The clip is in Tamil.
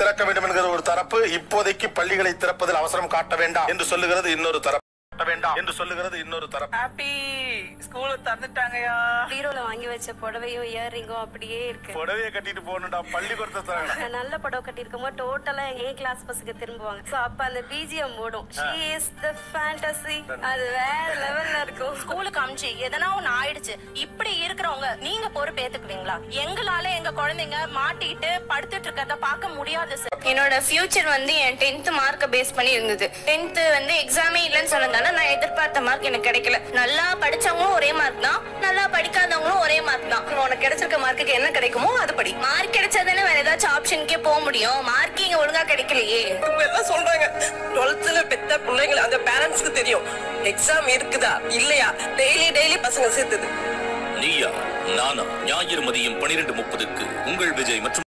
திறக்க வேண்டும் என்கிற ஒரு தரப்பு இப்போதைக்கு பள்ளிகளை திறப்பதில் அவசரம் காட்ட வேண்டாம் என்று சொல்லுகிறது இன்னொரு தரப்பு காட்ட வேண்டாம் என்று சொல்லுகிறது இன்னொரு தரப்பு ஹாப்பி ஸ்கூல திறந்துட்டாங்கயா பீரோல வாங்கி வச்ச புடவையும் இயர்ரிங்கும் அப்படியே இருக்கு புடவைய கட்டிட்டு போகணும்டா பள்ளிக்கூடத்தை தராங்க நான் நல்ல புடவை கட்டியிருக்கும் போது டோட்டலா என் கிளாஸ் பசங்க திரும்புவாங்க சோ அப்ப அந்த பிஜிஎம் ஓடும் ஷீ இஸ் த ஃபேண்டசி அது வேற லெவல்ல இருக்கும் ஸ்கூலுக்கு அமிச்சு எதனா ஒண்ணு ஆயிடுச்சு இப்படி இருக்கிறவங்க நீங்க பொறுப்பு ஏத்துக்குவீங்களா எங்களால எங்க குழந்தைங்க மாட்டிட்டு படுத்துட்டு இருக்கிறத பார்க்க முடியாது சார் என்னோட ஃபியூச்சர் வந்து என் டென்த் மார்க்கை பேஸ் பண்ணி இருந்தது டென்த் வந்து எக்ஸாமே இல்லைன்னு சொன்னதால நான் எதிர்பார்த்த மார்க் எனக்கு கிடைக்கல நல்லா படிச்சவங்களும் ஒரே மார்க் தான் நல்லா படிக்காதவங்களும் ஒரே மார்க் தான் உனக்கு கிடைச்சிருக்க மார்க்குக்கு என்ன கிடைக்குமோ அது படி மார்க் கிடைச்சதுன்னு வேற ஏதாச்சும் ஆப்ஷனுக்கே போக முடியும் மார்க் இங்க ஒழுங்கா கிடைக்கலையே இவங்க எல்லாம் சொல்றாங்க டுவெல்த்ல பெத்த பிள்ளைங்க அந்த பேரண்ட்ஸ்க்கு தெரியும் எக்ஸாம் இருக்குதா இல்லையா டெய்லி டெய்லி பசங்க சேர்த்துது நீயா நானா ஞாயிறு மதியம் பனிரெண்டு முப்பதுக்கு உங்கள் விஜய் மற்றும்